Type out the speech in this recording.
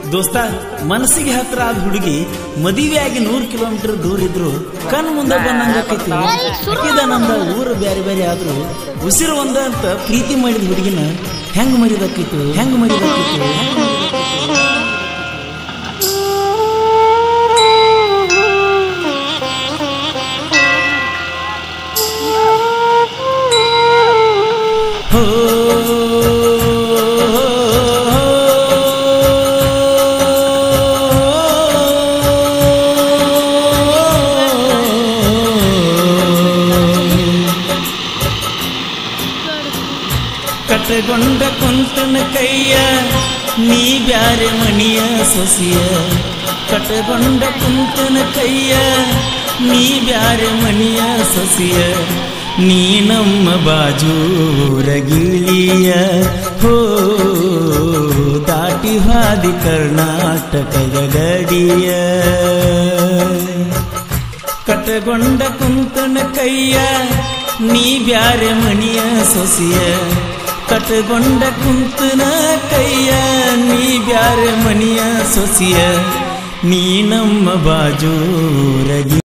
ದೋಸ್ತ ಮನಸ್ಸಿಗೆ ಹತ್ರ ಆದ ಹುಡುಗಿ ಮದುವೆಯಾಗಿ ನೂರು ಕಿಲೋಮೀಟರ್ ದೂರ ಇದ್ರು ಕಣ್ ಮುಂದೆ ಬಂದಂಗಾಕೈತಿ ಅಕ್ಕಿದ ನಮ್ದ ಊರು ಬ್ಯಾರೆ ಬೇರೆ ಆದ್ರು ಉಸಿರು ಒಂದ ಅಂತ ಪ್ರೀತಿ ಮಾಡಿದ ಹುಡುಗಿನ ಹೆಂಗ್ ಮರಿದಕ್ಕಿತ್ತು ಹೆಂಗ್ ಮರಿದಕ್ಕಿತ್ತು ಹೆಂಗ್ ಮರಿದಕ್ಕಿತ್ತು? ಹೋ ಕಟ್ಟಗೊಂಡ ಕುಂತನ ಕೈಯ ನೀ ಬ್ಯಾರೆ ಮಣಿಯ ಸೊಸಿಯ ಕಟ್ಟಗೊಂಡ ಕುಂತನ ಕೈಯ ನೀ ಬ್ಯಾರೆ ಮಣಿಯ ಸೊಸಿಯ ನೀ ನಮ್ಮ ಬಾಜೂರಗಿಳಿಯ ಹೋ ದಾಟಿ ಹಾದಿ ಕರ್ನಾಟಕದ ಗಡಿಯ ಕಟ್ಟಗೊಂಡ ಕುಂತನ ಕೈಯ ನೀ ಬ್ಯಾರೆ ಮಣಿಯ ಸೊಸಿಯ ಕಟ್ಟಗೊಂಡ ಕುಂತನ ಕೈಯ ನೀ ಬ್ಯಾರೆ ಮಣಿಯ ಸೊಸಿಯ ನೀ ನಮ್ಮ ಬಾಜೂರಗಿ